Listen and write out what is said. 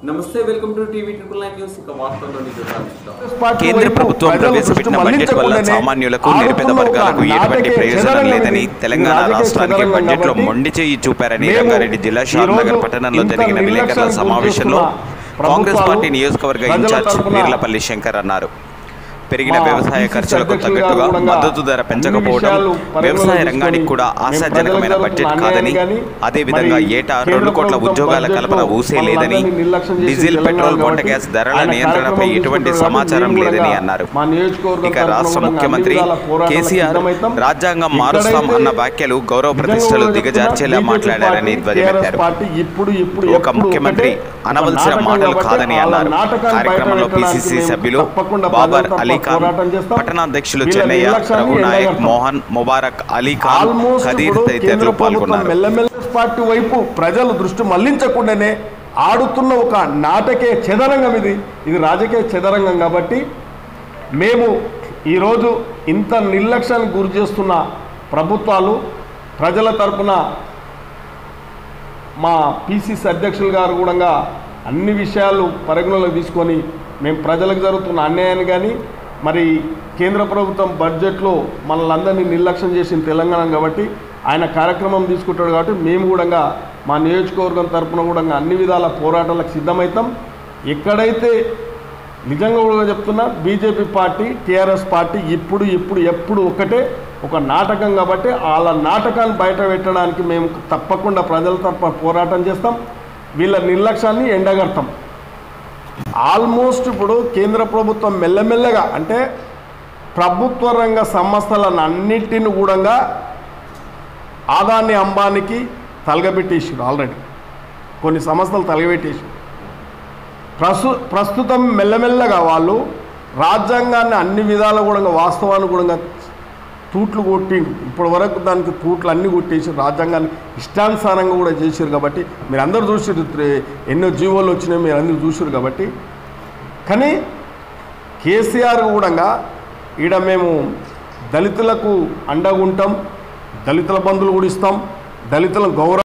నమస్తే welcome to TV triple nine news ఇక వార్తల్లోని వివరాలు చూద్దాం. కేంద్ర ప్రభుత్వం ప్రవేశపెట్టిన బడ్జెట్ వల్ల సామాన్యులకు నిరుపేద వర్గాలకు ఎటువంటి ప్రయోజనం లేదని తెలంగాణ రాష్ట్రానికి బడ్జెట్ లో మొండి చేయి చూపారని రంగారెడ్డి జిల్లా షాద్నగర్ పట్టణంలో జరిగిన విలేకరుల సమావేశంలో కాంగ్రెస్ పార్టీ నియోజకవర్గ ఇన్ఛార్జ్ వీర్లపల్లి శంకర్ అన్నారు పెరిగిన వ్యవసాయ ఖర్చులకు తగ్గట్టుగా మద్దతు ధర పెంచకపోవడం వ్యవసాయ రంగానికి కూడా ఆశాజనకమైన బడ్జెట్ కాదని అదేవిధంగా ఏటా రెండు కోట్ల ఉద్యోగాల కల్పన ఊసే లేదని డీజిల్ పెట్రోల్ వంట గ్యాస్ ధరల నియంత్రణపై ఎటువంటి సమాచారం లేదని అన్నారు ఇక రాష్ట్ర ముఖ్యమంత్రి కేసీఆర్ రాజ్యాంగం మారుస్తాం అన్న వ్యాఖ్యలు గౌరవ ప్రతిష్టలు దిగజార్చేలా మాట్లాడారని ధ్వజమెత్తారు ఇప్పుడు ఇప్పుడు ఒక ముఖ్యమంత్రి అనవలసిన మాటలు కాదని అన్నారు కార్యక్రమంలో పిసిసి సభ్యులు బాబర్ అలీ ఖాన్ పట్టణాధ్యక్షులు చెన్నయ్య రఘునాయక్ మోహన్ ముబారక్ అలీ ఖాన్ ఆల్మోస్ట్ ఖదీర్ ఇప్పుడు కేంద్ర తదితరులు ప్రభుత్వం పాల్గొన్నారు మెల్లమెల్ల పార్టీ వైపు ప్రజలు దృష్టి మళ్లించకుండానే ఆడుతున్న ఒక నాటకే చదరంగం ఇది ఇది రాజకీయ చదరంగం కాబట్టి మేము ఈరోజు ఇంత నిర్లక్ష్యానికి గురి చేస్తున్న ప్రభుత్వాలు ప్రజల తరపున మా పిసిసి అధ్యక్షులు గారు కూడా అన్ని విషయాలు పరిగణలోకి తీసుకొని మేము ప్రజలకు జరుగుతున్న అన్యాయాన్ని కానీ మరి కేంద్ర ప్రభుత్వం బడ్జెట్లో మనల్ని నిర్లక్ష్యం చేసిన తెలంగాణ కాబట్టి ఆయన కార్యక్రమం తీసుకుంటాడు కాబట్టి మేము కూడా మా నియోజకవర్గం తరపున కూడా అన్ని విధాల పోరాటాలకు సిద్ధమవుతాం ఎక్కడైతే నిజంగా కూడా చెప్తున్నా బీజేపీ పార్టీ టీఆర్ఎస్ పార్టీ ఇప్పుడు ఇప్పుడు ఎప్పుడు ఒకటే ఒక నాటకం కాబట్టి వాళ్ళ నాటకాన్ని బయట పెట్టడానికి మేము తప్పకుండా ప్రజల తరపున పోరాటం చేస్తాం వీళ్ళ నిర్లక్ష్యాన్ని ఎండగడతాం ఆల్మోస్ట్ ఇప్పుడు కేంద్ర ప్రభుత్వం మెల్లమెల్లగా అంటే ప్రభుత్వ రంగ సంస్థలను అన్నిటిని కూడా ఆదాన్ని అంబానికి తలగబెట్టేసారు ఆల్రెడీ కొన్ని సంస్థలు తలగబెట్టేసారు ప్రస్తు ప్రస్తుతం మెల్లమెల్లగా వాళ్ళు రాజ్యాంగాన్ని అన్ని విధాలు కూడా వాస్తవాన్ని కూడా తూట్లు కొట్టి ఇప్పటి వరకు దానికి తూట్లు అన్ని కొట్టేసి రాజ్యాంగాన్ని ఇష్టానుసారంగా కూడా చేశారు కాబట్టి మీరు అందరూ చూసారు ఎన్నో జీవోలు వచ్చినాయి మీరు అందరూ చూసారు కాబట్టి కానీ కేసీఆర్ కూడా ఈడ మేము దళితులకు అండగా ఉంటాం దళితుల బంధువులు కూడా ఇస్తాం దళితుల గౌరవ